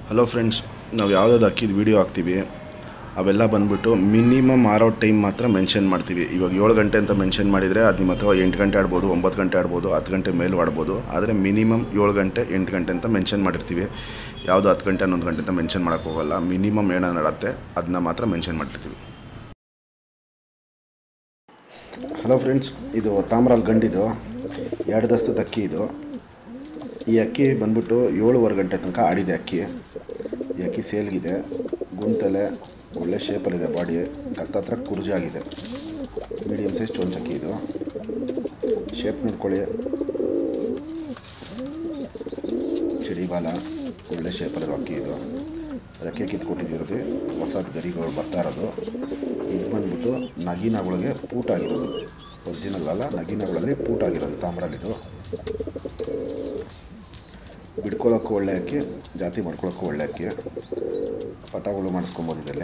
hello friends ನಾವು ಯಾವುದಾದ್ರು ಅಕ್ಕಿದ video ಹಾಕ್ತೀವಿ ಅವೆಲ್ಲ ಬಂದ್ಬಿಟ್ಟು ಮಿನಿಮಮ್ ಆರೋ ಟೈಮ್ ಮಾತ್ರ ಮೆನ್ಷನ್ ಮಾಡ್ತೀವಿ ಇವಾಗ ಏಳು ಗಂಟೆ ಅಂತ ಮೆನ್ಷನ್ ಮಾಡಿದರೆ ಅದು ನಿಮ್ಮ ಹತ್ರ ಎಂಟು ಗಂಟೆ ಆಡ್ಬೋದು ಒಂಬತ್ತು ಗಂಟೆ ಆಡ್ಬೋದು ಹತ್ತು ಗಂಟೆ ಮೇಲೂ ಆಡ್ಬೋದು ಆದರೆ ಮಿನಿಮಮ್ ಏಳು ಗಂಟೆ ಎಂಟು ಗಂಟೆ ಅಂತ ಮೆನ್ಷನ್ ಮಾಡಿರ್ತೀವಿ ಯಾವುದು ಹತ್ತು ಗಂಟೆ ಹನ್ನೊಂದು ಗಂಟೆ ಅಂತ ಮೆನ್ಷನ್ ಮಾಡೋಕ್ಕೆ ಹೋಗಲ್ಲ ಮಿನಿಮಮ್ ಏನೋ ನಡತ್ತೆ ಅದನ್ನ ಮಾತ್ರ ಮೆನ್ಷನ್ ಮಾಡಿರ್ತೀವಿ ಹಲೋ ಫ್ರೆಂಡ್ಸ್ ಇದು ತಾಮ್ರಾಲ್ ಗಂಡಿದು ಎರಡು ದಸ್ತದ ಅಕ್ಕಿ ಇದು ಈ ಅಕ್ಕಿ ಬಂದ್ಬಿಟ್ಟು ಏಳುವರೆ ಗಂಟೆ ತನಕ ಆಡಿದೆ ಅಕ್ಕಿ ಈ ಅಕ್ಕಿ ಸೇಲ್ಗಿದೆ ಗುಂತಲೆ ಒಳ್ಳೆ ಶೇಪಲ್ಲಿದೆ ಬಾಡಿ ಹತ್ತತ್ರ ಕುರ್ಜಾಗಿದೆ ಮೀಡಿಯಮ್ ಸೈಜ್ ಚೊಂಚಕ್ಕಿ ಇದು ಶೇಪ್ ನೋಡ್ಕೊಳ್ಳಿ ಚಿಡಿ ಬಾಲ ಒಳ್ಳೆ ಶೇಪಲ್ಲಿರೋ ಅಕ್ಕಿ ಇದು ರೆಕ್ಕೆ ಕಿತ್ಕೊಟ್ಟಿದ್ದೀರೋದು ಹೊಸದು ಗರಿಗಳು ಬರ್ತಾ ಇರೋದು ಇದು ಬಂದ್ಬಿಟ್ಟು ನಗಿನಗಳಿಗೆ ಪೂಟಾಗಿರೋದು ಒರಿಜಿನಲ್ ಅಲ್ಲ ನಗಿನಗಳಲ್ಲಿ ಪೂಟಾಗಿರೋದು ತಾಮ್ರಲ್ಲಿದು ಬಿಡ್ಕೊಳ್ಳೋಕ್ಕೂ ಒಳ್ಳೆ ಅಕ್ಕಿ ಜಾತಿ ಮಾಡ್ಕೊಳ್ಳೋಕ್ಕೂ ಒಳ್ಳೆ ಅಕ್ಕಿ ಪಟಗಳು ಮಾಡಿಸ್ಕೊಬೋದು ಇದರಲ್ಲಿ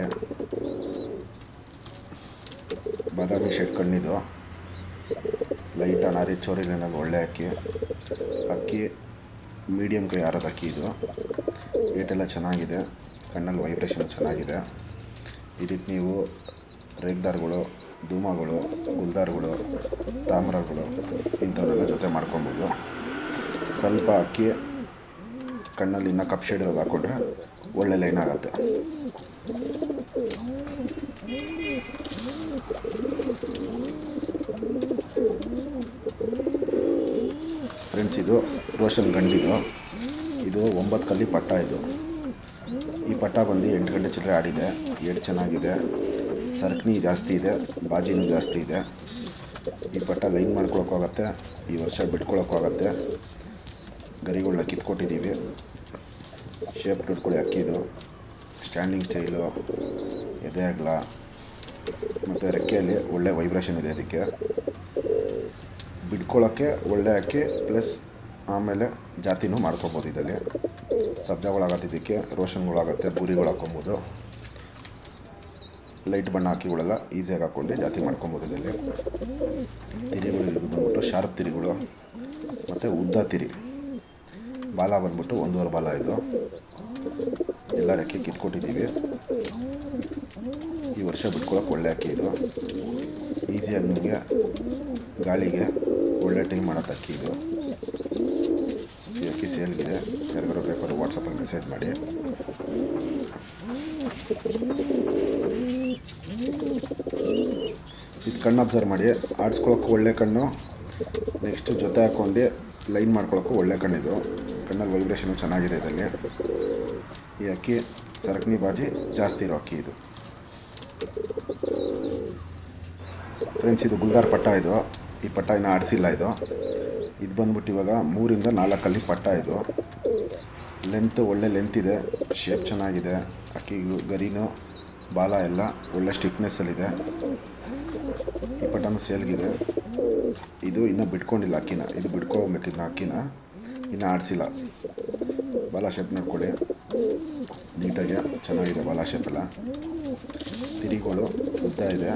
ಬಾದಾಮಿ ಶೆಡ್ ಕಣ್ಣಿದು ಲೈಟ್ ಅನಾರಿ ಚೋರಿಲಿನಲ್ಲಿ ಒಳ್ಳೆ ಅಕ್ಕಿ ಅಕ್ಕಿ ಮೀಡಿಯಮ್ ಕೈ ಆರದ ಅಕ್ಕಿ ಇದು ಏಟೆಲ್ಲ ಚೆನ್ನಾಗಿದೆ ಕಣ್ಣಲ್ಲಿ ವೈಬ್ರೇಷನ್ ಚೆನ್ನಾಗಿದೆ ಇದಕ್ಕೆ ನೀವು ರೇಗ್ದಾರ್ಗಳು ಧೂಮಗಳು ಗುಲ್ದಾರ್ಗಳು ತಾಮ್ರಗಳು ಇಂಥವನ್ನೆಲ್ಲ ಜೊತೆ ಮಾಡ್ಕೊಬೋದು ಸ್ವಲ್ಪ ಅಕ್ಕಿ ಕಣ್ಣಲ್ಲಿ ಇನ್ನೂ ಕಪ್ ಶೇಡ್ ಇರೋದು ಹಾಕ್ಕೊಂಡ್ರೆ ಒಳ್ಳೆ ಲೈನ್ ಆಗುತ್ತೆ ಫ್ರೆಂಡ್ಸ್ ಇದು ರೋಷನ್ ಗಂಡಿದು ಇದು ಒಂಬತ್ತು ಕಲ್ಲಿ ಪಟ್ಟ ಇದು ಈ ಪಟ್ಟ ಬಂದು ಎಂಟು ಗಂಟೆ ಚಿಲ್ಲರೆ ಆಡಿದೆ ಏಟ್ ಚೆನ್ನಾಗಿದೆ ಸರ್ಕನಿ ಜಾಸ್ತಿ ಇದೆ ಬಾಜಿನೂ ಜಾಸ್ತಿ ಇದೆ ಈ ಪಟ್ಟ ಲೈನ್ ಮಾಡ್ಕೊಳಕ್ಕಾಗತ್ತೆ ಈ ವರ್ಷ ಬಿಟ್ಕೊಳಕ್ಕಾಗತ್ತೆ ಗರಿಗಳನ್ನ ಕಿತ್ಕೊಟ್ಟಿದ್ದೀವಿ ಶೇಪ್ ನೋಡ್ಕೊಳ್ಳಿ ಅಕ್ಕಿದು ಸ್ಟ್ಯಾಂಡಿಂಗ್ ಸ್ಟೈಲು ಎದೆ ಅಗಲ ಮತ್ತು ರೆಕ್ಕೆಯಲ್ಲಿ ಒಳ್ಳೆ ವೈಬ್ರೇಷನ್ ಇದೆ ಅದಕ್ಕೆ ಬಿಡ್ಕೊಳ್ಳೋಕ್ಕೆ ಒಳ್ಳೆ ಅಕ್ಕಿ ಪ್ಲಸ್ ಆಮೇಲೆ ಜಾತಿನೂ ಮಾಡ್ಕೊಬೋದು ಇದರಲ್ಲಿ ಸಬ್ಜಾಗಳಾಗತ್ತೆ ಇದಕ್ಕೆ ರೋಷನ್ಗಳಾಗತ್ತೆ ಬೂರಿಗಳು ಹಾಕೊಬೋದು ಲೈಟ್ ಬಣ್ಣ ಅಕ್ಕಿಗಳೆಲ್ಲ ಈಸಿಯಾಗಿ ಹಾಕ್ಕೊಂಡು ಜಾತಿ ಮಾಡ್ಕೊಬೋದು ಇದರಲ್ಲಿ ತಿರಿಗಳು ಇದು ಬಂದ್ಬಿಟ್ಟು ಶಾರ್ಪ್ ತಿರಿಗಳು ಮತ್ತು ಉದ್ದ ತಿರಿ ಬಾಲ ಬಂದ್ಬಿಟ್ಟು ಒಂದೂವರೆ ಬಾಲ ಇದು ಎಲ್ಲ ರೆಕ್ಕೆ ಕಿತ್ಕೊಟ್ಟಿದ್ದೀವಿ ಈ ವರ್ಷ ಬಿಟ್ಕೊಳಕ್ಕೆ ಒಳ್ಳೆ ಅಕ್ಕಿ ಇದು ಈಸಿಯಾಗಿ ನಿಮಗೆ ಗಾಳಿಗೆ ಒಳ್ಳೆ ಟೈಮ್ ಮಾಡೋದು ಅಕ್ಕಿ ಇದು ಈ ಅಕ್ಕಿ ಸೇಲ್ಗಿದೆ ಯಾರಿಗಾರು ಬೇಕಾದ್ರೂ ವಾಟ್ಸಪ್ಪಲ್ಲಿ ಮೆಸೇಜ್ ಮಾಡಿ ಇದು ಕಣ್ಣು ಅಬ್ಸರ್ವ್ ಮಾಡಿ ಆಡಿಸ್ಕೊಳಕ್ಕೆ ಒಳ್ಳೆ ಕಣ್ಣು ನೆಕ್ಸ್ಟ್ ಜೊತೆ ಹಾಕ್ಕೊಂಡು ಲೈನ್ ಮಾಡ್ಕೊಳಕ್ಕೂ ಒಳ್ಳೆ ಕಣ್ಣಿದು ಕಣ್ಣಲ್ಲಿ ವೈಬ್ರೇಷನು ಚೆನ್ನಾಗಿದೆ ಇದರಲ್ಲಿ ಈ ಅಕ್ಕಿ ಸರಕನಿ ಬಾಜಿ ಜಾಸ್ತಿ ಇರೋ ಅಕ್ಕಿ ಇದು ಫ್ರೆಂಡ್ಸ್ ಇದು ಗುಲ್ದಾರ್ ಪಟ್ಟ ಇದು ಈ ಪಟ್ಟ ಇನ್ನೂ ಆಡಿಸಿಲ್ಲ ಇದು ಇದು ಬಂದ್ಬಿಟ್ಟು ಇವಾಗ ಮೂರಿಂದ ನಾಲ್ಕಲ್ಲಿ ಪಟ್ಟ ಇದು ಲೆಂತ್ ಒಳ್ಳೆ ಲೆಂತ್ ಇದೆ ಶೇಪ್ ಚೆನ್ನಾಗಿದೆ ಅಕ್ಕಿ ಗರಿನೂ ಬಾಲ ಎಲ್ಲ ಒಳ್ಳೆ ಸ್ಟಿಫ್ನೆಸ್ಸಲ್ಲಿದೆ ಈ ಪಟ್ಟನೂ ಸೇಲ್ಗಿದೆ ಇದು ಇನ್ನೂ ಬಿಟ್ಕೊಂಡಿಲ್ಲ ಅಕ್ಕಿನ ಇದು ಬಿಟ್ಕೊಬೇಕಿದ್ನ ಅಕ್ಕಿನ ಇನ್ನೂ ಆಡಿಸಿಲ್ಲ ಬಾಲ ಶೇಪ್ ನೋಡ್ಕೊಳ್ಳಿ ನೀಟಾಗಿ ಚೆನ್ನಾಗಿದೆ ಬಾಲ ಶೇಪ್ ಎಲ್ಲ ತಿರಿಗಳು ಉದ್ದ ಇದೆ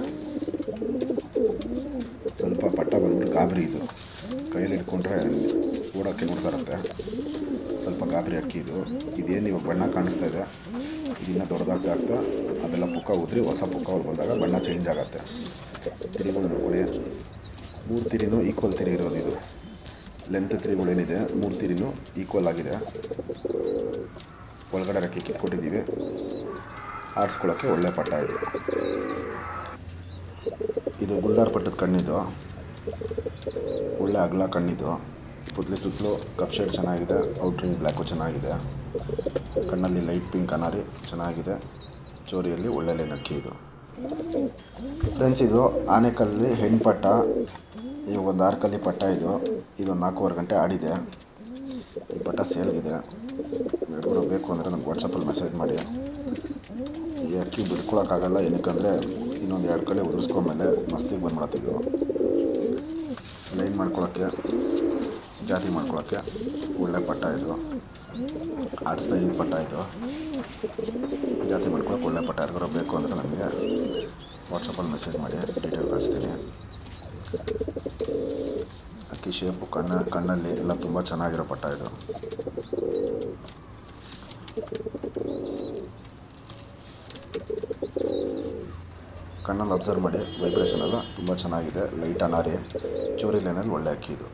ಸ್ವಲ್ಪ ಪಟ್ಟ ಬಂದ್ಬಿಟ್ಟು ಗಾಬರಿ ಇದು ಕೈಯಲ್ಲಿ ಇಟ್ಕೊಂಡ್ರೆ ಓಡೋಕ್ಕೆ ನೋಡ್ತಾ ಇರುತ್ತೆ ಸ್ವಲ್ಪ ಗಾಬರಿ ಅಕ್ಕಿ ಇದು ಇದೇನು ಇವಾಗ ಬಣ್ಣ ಕಾಣಿಸ್ತಾ ಇದೆ ಇದನ್ನು ದೊಡ್ಡದಾಗ್ತಾ ಆಗ್ತಾ ಅದೆಲ್ಲ ಪುಕ್ಕ ಉದ್ರಿ ಹೊಸ ಪುಕ್ಕಗಳು ಬಂದಾಗ ಬಣ್ಣ ಚೇಂಜ್ ಆಗುತ್ತೆ ತಿರಿಗಳು ನೋಡ್ಕೊಳ್ಳಿ ಮೂರು ತಿರಿನೂ ಈಕ್ವಲ್ ತಿರಿ ಇರೋದು ಇದು ಲೆಂತ್ ತಿರಿಗಳೇನಿದೆ ಮೂರು ತಿರಿನೂ ಈಕ್ವಲ್ ಆಗಿದೆ ಒಳಗಡೆ ರೆಕ್ಕೆ ಕಿತ್ಕೊಟ್ಟಿದ್ದೀವಿ ಆಡಿಸ್ಕೊಳ್ಳೋಕ್ಕೆ ಒಳ್ಳೆ ಪಟ್ಟ ಇದು ಇದು ಗುಲ್ದಾರ್ ಪಟ್ಟದ ಕಣ್ಣಿದು ಒಳ್ಳೆ ಅಗಲ ಕಣ್ಣಿದು ಪುತ್ಲಿ ಸುತ್ತಲೂ ಕಪ್ ಶೇಡ್ ಚೆನ್ನಾಗಿದೆ ಔಟ್ರಿಂಗ್ ಬ್ಲ್ಯಾಕು ಚೆನ್ನಾಗಿದೆ ಕಣ್ಣಲ್ಲಿ ಲೈಟ್ ಪಿಂಕ್ ಅನಾರಿ ಚೆನ್ನಾಗಿದೆ ಚೋರಿಯಲ್ಲಿ ಒಳ್ಳೆ ಲೈನ್ ಅಕ್ಕಿ ಇದು ಫ್ರೆಂಡ್ಸ್ ಇದು ಆನೆಕಲ್ಲಿ ಹೆಣ್ಣು ಪಟ್ಟ ಇವಾಗ ಒಂದು ಆರು ಕಲ್ಲಿ ಪಟ್ಟ ಇದು ಇದೊಂದು ನಾಲ್ಕೂವರೆ ಗಂಟೆ ಆಡಿದೆ ಈ ಪಟ್ಟ ಸೇಲ್ಗಿದೆ ಯಾರಿಗೂ ಬೇಕು ಅಂದರೆ ನಮ್ಗೆ ವಾಟ್ಸಪ್ಪಲ್ಲಿ ಮೆಸೇಜ್ ಮಾಡಿ ಈ ಅಕ್ಕಿ ಬಿಡ್ಕೊಳಕ್ಕಾಗಲ್ಲ ಏನಕ್ಕಂದರೆ ಇನ್ನೊಂದು ಎರಡು ಕಡೆ ಉದುರಿಸ್ಕೊಂಡ್ಮೇಲೆ ಮಸ್ತಿಗೆ ಬಂದ್ಬಿಡತ್ತಿದ್ದು ಲೈನ್ ಮಾಡ್ಕೊಳಕ್ಕೆ ಜಾತಿ ಮಾಡ್ಕೊಳಕ್ಕೆ ಒಳ್ಳೆ ಪಟ್ಟ ಇದು ಆಡಿಸ್ತಾ ಇದ್ದ ಪಟ್ಟ ಇದು ಜಾತಿ ಮಾಡ್ಕೊಳಕ್ಕೆ ಒಳ್ಳೆ ಪಟ್ಟ ಯಾರಿಗಾರು ಬೇಕು ಅಂದರೆ ನಮಗೆ ವಾಟ್ಸಪ್ಪಲ್ಲಿ ಮೆಸೇಜ್ ಮಾಡಿ ಡೀಟೇಲ್ ಕಳಿಸ್ತೀನಿ ಅಕ್ಕಿ ಶೇಪು ಕಣ್ಣ ಕಣ್ಣಲ್ಲಿ ಎಲ್ಲ ತುಂಬ ಚೆನ್ನಾಗಿರೋ ಪಟ್ಟ ಇದು ಕಣ್ಣಲ್ಲಿ ಅಬ್ಸರ್ವ್ ಮಾಡಿ ವೈಬ್ರೇಷನ್ ಎಲ್ಲ ತುಂಬ ಚೆನ್ನಾಗಿದೆ ಲೈಟ್ ಅನಾರಿ ಚೋರಿ ಲೈನಲ್ಲಿ ಒಳ್ಳೆ ಅಕ್ಕಿ ಇದು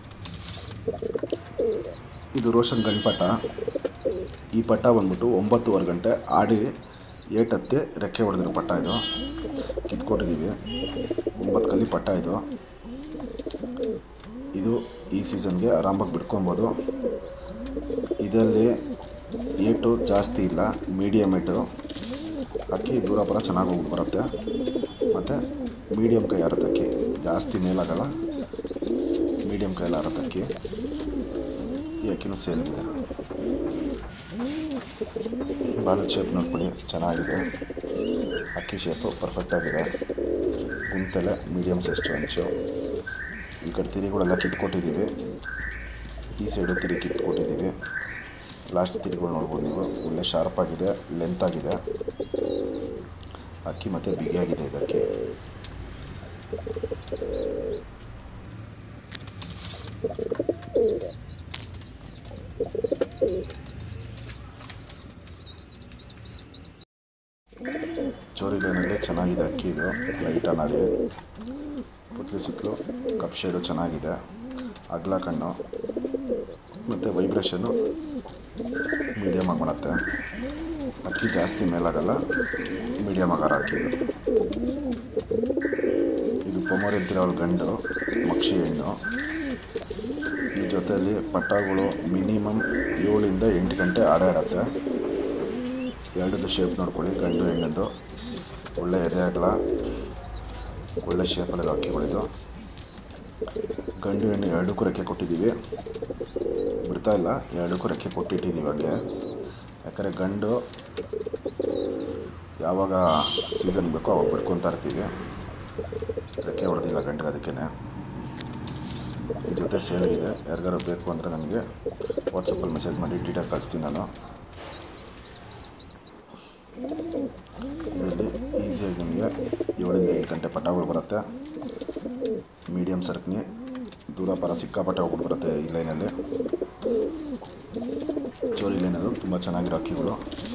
ಇದು ರೋಷನ್ ಗಂಡ್ಪಟ ಈ ಪಟ್ಟ ಬಂದ್ಬಿಟ್ಟು ಒಂಬತ್ತುವರೆ ಗಂಟೆ ಆಡಿ ಏಟತ್ತೆ ರೆಕ್ಕೆ ಹೊಡೆದಿರೋ ಪಟ್ಟ ಇದು ಕಿತ್ಕೊಟ್ಟಿದ್ದೀವಿ ಒಂಬತ್ತು ಕಲ್ಲಿ ಪಟ್ಟ ಇದು ಇದು ಈ ಸೀಸನ್ಗೆ ಆರಾಮಾಗಿ ಬಿಡ್ಕೊಬೋದು ಇದರಲ್ಲಿ ಏಟು ಜಾಸ್ತಿ ಇಲ್ಲ ಮೀಡಿಯಮ್ ಏಟು ಅಕ್ಕಿ ದೂರ ಬರ ಚೆನ್ನಾಗಿ ಹೋಗಿ ಬರುತ್ತೆ ಮತ್ತು ಮೀಡಿಯಮ್ ಕೈ ಆರತ್ತೆ ಅಕ್ಕಿ ಜಾಸ್ತಿ ಮೇಲಾಗಲ್ಲ ಮೀಡಿಯಮ್ ಕೈಯಲ್ಲಿ ಆರತ್ತೆ ಅಕ್ಕಿ ಈ ಅಕ್ಕಿನೂ ಸೇಲ್ಗಿದೆ ಬಾಲದ ಶೇಪ್ ನೋಡ್ಕೊಳ್ಳಿ ಚೆನ್ನಾಗಿದೆ ಅಕ್ಕಿ ಶೇಪು ಪರ್ಫೆಕ್ಟಾಗಿದೆ ಗುಂತೆಲೆ ಮೀಡಿಯಮ್ ಸೈಜ್ ಅಂಚು ಈ ಕಡೆ ತಿರಿಗಳೆಲ್ಲ ಕಿತ್ಕೊಟ್ಟಿದ್ದೀವಿ ಈ ಸೈಡು ತಿರಿ ಕಿತ್ಕೊಟ್ಟಿದ್ದೀವಿ ಲಾಸ್ಟ್ ತಿರಿಗಳು ನೋಡ್ಬೋದು ನೀವು ಒಳ್ಳೆ ಶಾರ್ಪ್ ಆಗಿದೆ ಲೆಂತ್ ಆಗಿದೆ ಅಕ್ಕಿ ಮತ್ತು ಬಿಗಿಯಾಗಿದೆ ಇದಕ್ಕೆ ಚೋರಿ ಲೈನಲ್ಲಿ ಚೆನ್ನಾಗಿದೆ ಅಕ್ಕಿ ಇದು ಲೈಟ್ ಅನ್ನಾಗಿ ಪುತ್ಲಿ ಸುತ್ತಲೂ ಕಪ್ ಶೇಡು ಚೆನ್ನಾಗಿದೆ ಅಗ್ಲ ಕಣ್ಣು ಮತ್ತು ವೈಬ್ರೇಷನ್ನು ಮೀಡಿಯಮ್ ಆಗಿ ಮಾಡುತ್ತೆ ಅಕ್ಕಿ ಜಾಸ್ತಿ ಮೇಲಾಗಲ್ಲ ಮೀಡಿಯಮ್ ಆಗಾರ ಅಕ್ಕಿ ಇದು ಇದು ಪೊಮೊರೆಂತಿರೋ ಗಂಡು ಮಕ್ಷಿ ಹೆಣ್ಣು ಈ ಜೊತೆಯಲ್ಲಿ ಪಟ್ಟಗಳು ಮಿನಿಮಮ್ ಏಳಿಂದ ಎಂಟು ಗಂಟೆ ಆಡಾಡತ್ತೆ ಎರಡದ್ದು ಶೇಪ್ ನೋಡ್ಕೊಳ್ಳಿ ಗಂಡು ಹೆಣ್ಣದ್ದು ಒಳ್ಳೆ ಎದೆ ಅಗಲ ಒಳ್ಳೆ ಶೇಪಲ್ಲಿರೋ ಅಕ್ಕಿಗಳಿದು ಗಂಡು ಹೆಣ್ಣು ಎರಡಕ್ಕೂ ರೆಕ್ಕೆ ಕೊಟ್ಟಿದ್ದೀವಿ ಬಿಡ್ತಾ ಇಲ್ಲ ಎರಡಕ್ಕೂ ರೆಕ್ಕೆ ಕೊಟ್ಟಿಟ್ಟಿದ್ದೀವಿ ಹಾಗೆ ಯಾಕಂದರೆ ಗಂಡು ಯಾವಾಗ ಸೀಸನ್ ಬೇಕೋ ಅವಾಗ ಬಿಡ್ಕೊತಾ ಇರ್ತೀವಿ ರೆಕ್ಕೆ ಹೊಡೆದಿಲ್ಲ ಗಂಡಿಗೆ ಅದಕ್ಕೇ ಈ ಜೊತೆ ಸೇಲಿಗಿದೆ ಯಾರಿಗಾರು ಬೇಕು ಅಂದರೆ ನನಗೆ ವಾಟ್ಸಪ್ಪಲ್ಲಿ ಮೆಸೇಜ್ ಮಾಡಿ ಡೀಟೇಲ್ ಕಳಿಸ್ತೀನಿ ನಾನು ಇದರಲ್ಲಿ ಈಸಿಯಾಗಿ ನಿಮಗೆ ಏಳರಿಂದ ಎಂಟು ಗಂಟೆ ಪಟಾಗಳು ಬರುತ್ತೆ ಮೀಡಿಯಮ್ ಸರ್ಕ್ನಿ ದೂರ ಪರ ಸಿಕ್ಕಾಪಟ್ಟೆ ಹೋಗ್ಬಿಟ್ಟು ಬರುತ್ತೆ ಈ ಲೈನಲ್ಲಿ ಚೋರಿ ಲೈನಲ್ಲೂ ತುಂಬ ಚೆನ್ನಾಗಿರೋ ಅಕ್ಕಿಗಳು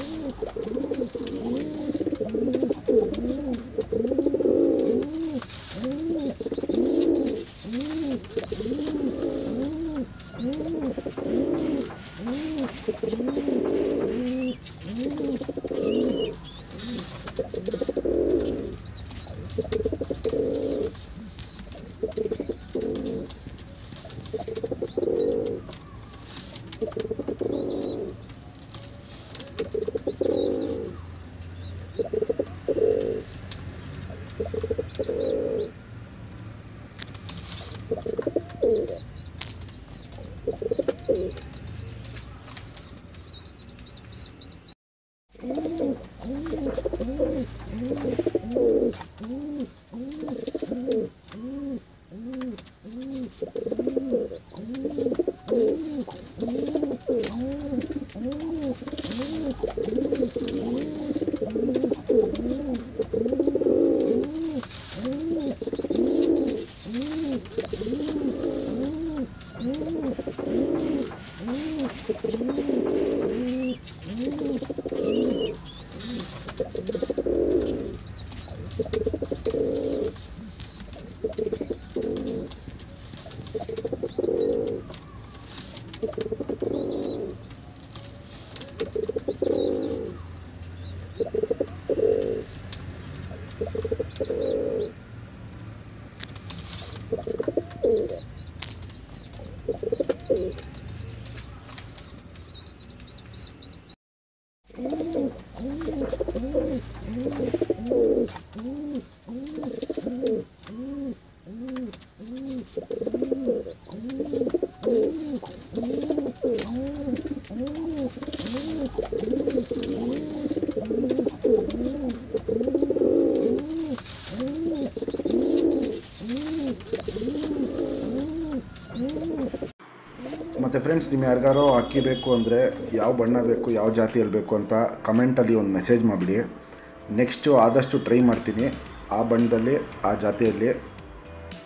ಮತ್ತು ಫ್ರೆಂಡ್ಸ್ ನಿಮ್ಮ ಯಾರಿಗಾರೋ ಅಕ್ಕಿ ಬೇಕು ಅಂದರೆ ಯಾವ ಬಣ್ಣ ಬೇಕು ಯಾವ ಜಾತಿಯಲ್ಲಿ ಬೇಕು ಅಂತ ಕಮೆಂಟಲ್ಲಿ ಒಂದು ಮೆಸೇಜ್ ಮಾಡಿಬಿಡಿ ನೆಕ್ಸ್ಟು ಆದಷ್ಟು ಟ್ರೈ ಮಾಡ್ತೀನಿ ಆ ಬಣ್ಣದಲ್ಲಿ ಆ ಜಾತಿಯಲ್ಲಿ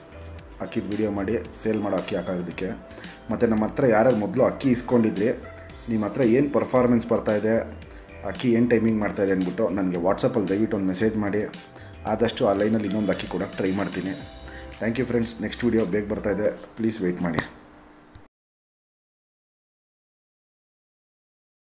ಅಕ್ಕಿ ವಿಡಿಯೋ ಮಾಡಿ ಸೇಲ್ ಮಾಡೋ ಅಕ್ಕಿ ಹಾಕೋದಕ್ಕೆ ಮತ್ತು ನಮ್ಮ ಹತ್ರ ಯಾರ್ಯಾರು ಮೊದಲು ಅಕ್ಕಿ ಇಸ್ಕೊಂಡಿದ್ರಿ ನಿಮ್ಮ ಹತ್ರ ಏನು ಪರ್ಫಾರ್ಮೆನ್ಸ್ ಬರ್ತಾಯಿದೆ ಅಕ್ಕಿ ಏನು ಟೈಮಿಂಗ್ ಮಾಡ್ತಾಯಿದೆ ಅಂದ್ಬಿಟ್ಟು ನನಗೆ ವಾಟ್ಸಪ್ಪಲ್ಲಿ ದಯವಿಟ್ಟು ಒಂದು ಮೆಸೇಜ್ ಮಾಡಿ ಆದಷ್ಟು ಆ ಲೈನಲ್ಲಿ ಇನ್ನೊಂದು ಅಕ್ಕಿ ಕೊಡೋಕ್ಕೆ ಟ್ರೈ ಮಾಡ್ತೀನಿ thank you friends next video ಬೇಗ ಬರ್ತಾಯಿದೆ ಪ್ಲೀಸ್ ವೆಯ್ಟ್ ಮಾಡಿ